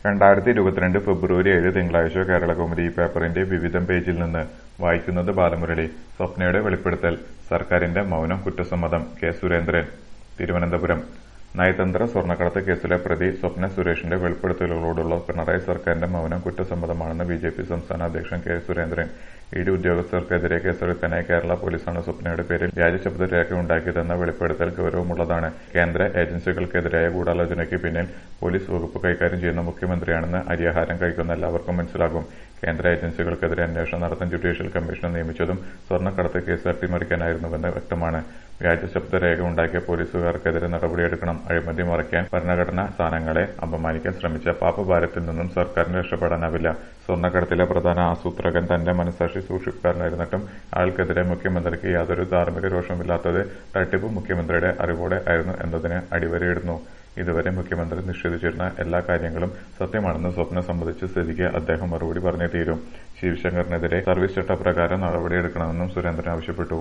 രണ്ടായിരത്തി ഇരുപത്തിരണ്ട് ഫെബ്രുവരി ഏഴ് തിങ്കളാഴ്ച കേരളകൗമുദി പേപ്പറിന്റെ വിവിധം പേജിൽ നിന്ന് വായിക്കുന്നത് ബാലമുരളി സ്വപ്നയുടെ വെളിപ്പെടുത്തൽ സർക്കാരിന്റെ മൗനം കുറ്റസമ്മതം കെ സുരേന്ദ്രൻ തിരുവനന്തപുരം നയതന്ത്ര സ്വർണ്ണക്കടത്ത് കേസിലെ പ്രതി സ്വപ്ന സുരേഷിന്റെ വെളിപ്പെടുത്തലുകളോടുള്ള പിണറായി സർക്കാരിന്റെ മൗനം കുറ്റസമ്മതമാണെന്ന് ബി ജെ പി സംസ്ഥാന അധ്യക്ഷൻ കെ സുരേന്ദ്രൻ ഇ ഡി ഉദ്യോഗസ്ഥർക്കെതിരെ കേസെടുക്കാനായി കേരള പോലീസാണ് സ്വപ്നയുടെ പേരിൽ വ്യാജ ശബ്ദരേഖ ഉണ്ടാക്കിയതെന്ന വെളിപ്പെടുത്തൽ ഗൌരവമുള്ളതാണ് കേന്ദ്ര ഏജൻസികൾക്കെതിരായ ഗൂഢാലോചനയ്ക്ക് പിന്നിൽ പോലീസ് വകുപ്പ് കൈകാര്യം ചെയ്യുന്ന മുഖ്യമന്ത്രിയാണെന്ന് അരിയാഹാരം കഴിക്കുന്ന എല്ലാവർക്കും മനസ്സിലാകും കേന്ദ്ര ഏജൻസികൾക്കെതിരെ അന്വേഷണം നടത്താൻ ജുഡീഷ്യൽ കമ്മീഷനെ നിയമിച്ചതും സ്വർണ്ണക്കടത്ത് കേസ് അട്ടിമറിക്കാനായിരുന്നുവെന്ന് വ്യക്തമാണ് വ്യാജ ശബ്ദരേഖ ഉണ്ടാക്കിയ പോലീസുകാർക്കെതിരെ നടപടിയെടുക്കണം അഴിമതി മറയ്ക്കാൻ ഭരണഘടനാ സ്ഥാനങ്ങളെ അപമാനിക്കാൻ ശ്രമിച്ച പാപഭാരത്തിൽ നിന്നും സർക്കാരിന് രക്ഷപ്പെടാനാവില്ല സ്വർണ്ണക്കടത്തിലെ പ്രധാന ആസൂത്രകൻ തന്റെ മനസാക്ഷി സൂക്ഷിപ്പുകാരനായിരുന്നിട്ടും അയാൾക്കെതിരെ മുഖ്യമന്ത്രിക്ക് യാതൊരു ധാർമ്മിക രോഷമില്ലാത്തത് തട്ടിപ്പ് മുഖ്യമന്ത്രിയുടെ അറിവോടെ ആയിരുന്നു എന്നതിന് അടിവരയിടുന്നു ഇതുവരെ മുഖ്യമന്ത്രി നിഷേധിച്ചിരുന്ന എല്ലാ കാര്യങ്ങളും സത്യമാണെന്ന് സ്വപ്നം സംബന്ധിച്ച സ്ഥിതിക്ക് അദ്ദേഹം മറുപടി പറഞ്ഞേ തീരും ശിവശങ്കറിനെതിരെ സർവീസ് ചട്ടപ്രകാരം നടപടിയെടുക്കണമെന്നും സുരേന്ദ്രൻ ആവശ്യപ്പെട്ടു